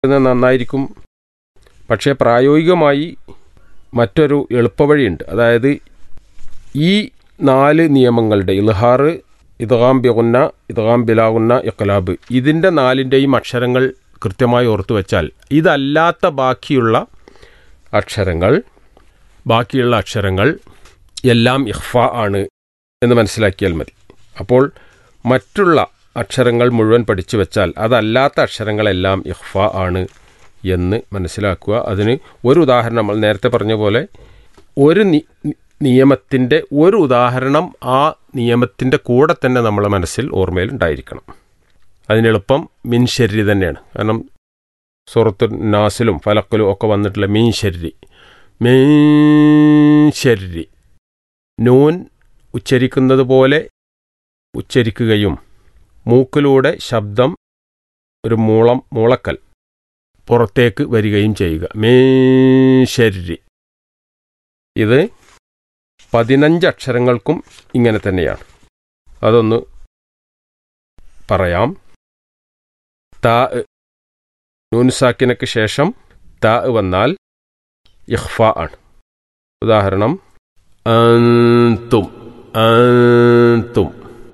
ഇത് നന്നായിരിക്കും പക്ഷേ പ്രായോഗികമായി മറ്റൊരു എളുപ്പവഴിയുണ്ട് അതായത് ഈ നാല് നിയമങ്ങളുടെ ഇൽഹാർ ഇദ്ഗാം ബിഗുന്ന ഇദ്ഗാം ബിലാഗുന്ന ഇഖ്ലാബ് ഇതിൻ്റെ നാലിൻ്റെയും അക്ഷരങ്ങൾ കൃത്യമായി ഓർത്തു വെച്ചാൽ ഇതല്ലാത്ത ബാക്കിയുള്ള അക്ഷരങ്ങൾ ബാക്കിയുള്ള അക്ഷരങ്ങൾ എല്ലാം ഇഹ്ഫ ആണ് എന്ന് മനസ്സിലാക്കിയാൽ മതി അപ്പോൾ മറ്റുള്ള അക്ഷരങ്ങൾ മുഴുവൻ പഠിച്ചു വെച്ചാൽ അതല്ലാത്ത അക്ഷരങ്ങളെല്ലാം ഇഹ്ഫ ആണ് എന്ന് മനസ്സിലാക്കുക അതിന് ഒരു ഉദാഹരണം നമ്മൾ നേരത്തെ പറഞ്ഞ പോലെ ഒരു നി നിയമത്തിൻ്റെ ഒരു ഉദാഹരണം ആ നിയമത്തിൻ്റെ കൂടെ തന്നെ നമ്മളെ മനസ്സിൽ ഓർമ്മയിൽ ഉണ്ടായിരിക്കണം അതിനെളുപ്പം മിൻ ശരി തന്നെയാണ് കാരണം സുറത്തു നാസിലും ഫലക്കിലും ഒക്കെ വന്നിട്ടുള്ള മീൻ ശരി മീൻ ശരി നൂൻ ഉച്ചരിക്കുന്നത് പോലെ ഉച്ചരിക്കുകയും മൂക്കിലൂടെ ശബ്ദം ഒരു മൂളം മൂളക്കൽ പുറത്തേക്ക് വരികയും ചെയ്യുക മീൻ ശരി ഇത് പതിനഞ്ച് അക്ഷരങ്ങൾക്കും ഇങ്ങനെ തന്നെയാണ് അതൊന്ന് പറയാം താ നൂൻസാക്കിനക്ക് ശേഷം താ വന്നാൽ ഇഹ്ഫ ആണ് ഉദാഹരണം അന്തും അന്തും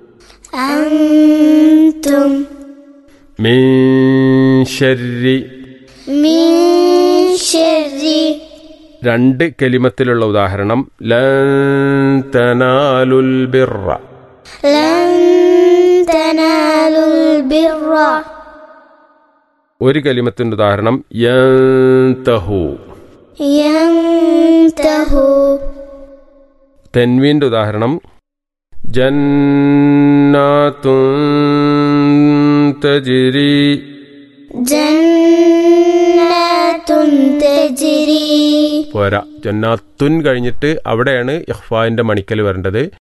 أنتم മീൻ ശരി من شر രണ്ട് കലിമത്തിലുള്ള ഉദാഹരണം ലൻ തനാലുൽ ബിർറ لن تنالوا البر ഒരു കലിമത്തിൻ്റെ ഉദാഹരണം യന്തഹു ينتهوا തെൻവീൻ്റെ ഉദാഹരണം ജന്നാത്തുൻ തജിരി جنات تجري പോരാ ജന്നാത്തുൻ കഴിഞ്ഞിട്ട് അവിടെയാണ് ഇഹ്ഫാന്റെ മണിക്കൽ വരേണ്ടത്